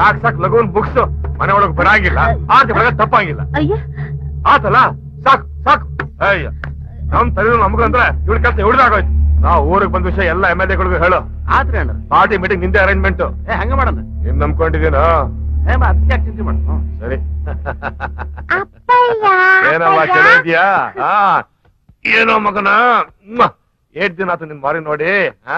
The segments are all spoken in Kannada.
ಸಾಕ್ ಸಾಕ್ ಲಘುವನ್ ಬುಕ್ಸ್ ಮನೆ ಒಳಗೆ ಬರಂಗಿಲ್ಲ ಆಚೆ ಬರ ತಪ್ಪಂಗಿಲ್ಲ ಅಯ್ಯ ಆತಲ್ಲ ಸಾಕ್ ಸಾಕ್ ಅಯ್ಯ ನಮ್ ತಲೆ ನಮ್ಗಂದ್ರೆ ಇವಳ ಕೆಲಸ ಹಿಡ್ದಾಗೋಯ್ತು ನಾವು ಊರಿಗೆ ಬಂದ ವಿಷಯ ಎಲ್ಲ ಎಮ್ ಎಲ್ ಎಗಳಿಗೂ ಹೇಳು ಆದ್ರೆ ಅಣ್ಣ ಪಾರ್ಟಿ ಮೀಟಿಂಗ್ ನಿಂದೆ ಅರೇಂಜ್ಮೆಂಟ್ ಏ ಹಂಗ ಮಾಡೋಣ ನಿನ್ ನಂಬ್ಕೊಂಡಿದ್ದೀನೋ ಏ ಮಾ ಅದಕ್ಕೆ ಯಾಕೆ ಚಿಂತೆ ಮಾಡು ಹ್ಮ್. ಸರಿ ಅಪ್ಪಯ್ಯ ಏನಮ್ಮ ಅಪ್ಪಯ್ಯ. ಚಲೋ ಇದೆಯಾ ಹಾ ಏನೋ ಮಗನ ಮ್ವಾ. ಏಟ್ ದಿನ ಆತು ನಿನ್ ಮಾರಿ ನೋಡಿ ಹಾ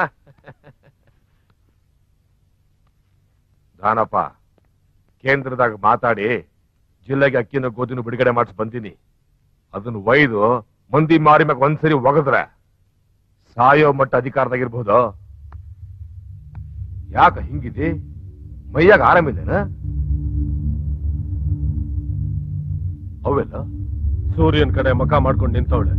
ದಾನಪ್ಪ ಕೇಂದ್ರದಾಗ ಮಾತಾಡಿ ಜಿಲ್ಲೆಗೆ ಅಕ್ಕಿನ ಗೋಧಿನ ಬಿಡುಗಡೆ ಮಾಡಿಸಿ ಬಂದೀನಿ ಅದನ್ನ ಒಯ್ದು ಮಂದಿ ಮಾರಿ ಮ್ಯಾಗ ಒಂದ್ಸರಿ ಒಗದ್ರೆ ಸಾಯೋ ಮಟ್ಟ ಅಧಿಕಾರದಾಗಿರ್ಬೋದು ಯಾಕ ಹಿಂಗಿದಿ ಮೈಯಾಗ ಆರಾಮಿಲ್ಲೇನ ಅವೆಲ್ಲ ಸೂರ್ಯನ್ ಕಡೆ ಮಕ ಮಾಡ್ಕೊಂಡು ನಿಂತವಳೆ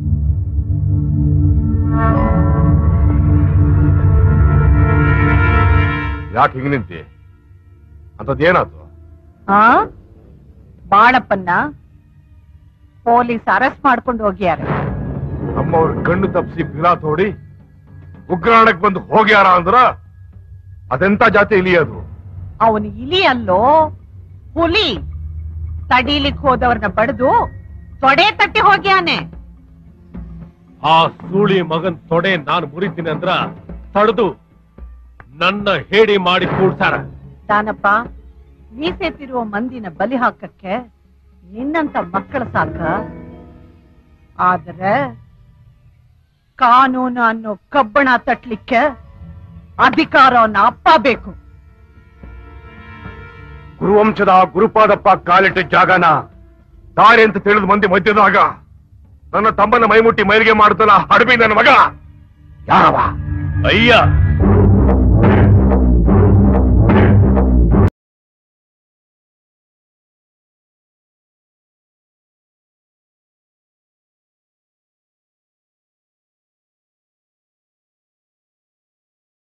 ಯಾಕೆ ಹಿಂಗ್ ನಿಂತಿ ಅಂತದೇನಾತು ಆ ಬಾಳಪ್ಪನ್ನ ಪೊಲೀಸ್ ಅರೆಸ್ಟ್ ಮಾಡ್ಕೊಂಡು ಹೋಗ್ಯಾರ ನಮ್ಮವ್ರ ಕಣ್ಣು ತಪ್ಪಿಸಿ ಬಿಲಾ ತೋಡಿ ಉಗ್ರಾಣಕ್ ಬಂದು ಹೋಗ್ಯಾರ ಅಂದ್ರ ಅದೆಂತ ಜಾತಿ ಇಲಿಯೋದು ಅವನು ಇಲಿ ಅಲ್ಲೋ ಹುಲಿ ತಡೀಲಿಕ್ ಹೋದವ್ರನ್ನ ಬಡ್ದು ತೊಡೆ ತಟ್ಟಿ ಹೋಗ್ಯಾನೆ ಆ ಸೂಳಿ ಮಗನ್ ತೊಡೆ ನಾನು ಮುರಿತೀನಿ ಅಂದ್ರ ತಡೆದು ನನ್ನ ಹೇಡಿ ಮಾಡಿ ಕೂಡ್ಸಾರ ದಾನಪ್ಪ ಮೀಸೆ ತಿರುವ ಮಂದಿನ ಬಲಿ ಹಾಕಕ್ಕೆ ನಿನ್ನಂತ ಮಕ್ಕಳ ಸಾಕ ಆದ್ರೆ ಕಾನೂನು ಅನ್ನೋ ಕಬ್ಬಣ ತಟ್ಲಿಕ್ಕೆ ಅಧಿಕಾರವನ್ನ ಅಪ್ಪ ಬೇಕು ಗುರುವಂಶದ ಗುರುಪಾದಪ್ಪ ಕಾಲಿಟ್ಟ ಜಾಗನ ದಾರಿ ಅಂತ ತಿಳಿದು ಮಂದಿ ಮಧ್ಯದಾಗ ನನ್ನ ತಮ್ಮನ ಮೈಮುಟ್ಟಿ ಮೈಲಿಗೆ ಮಾಡ್ತಲ್ಲ ಹಡಬಿ ನನ್ನ ಮಗ ಯಾರವ ಅಯ್ಯ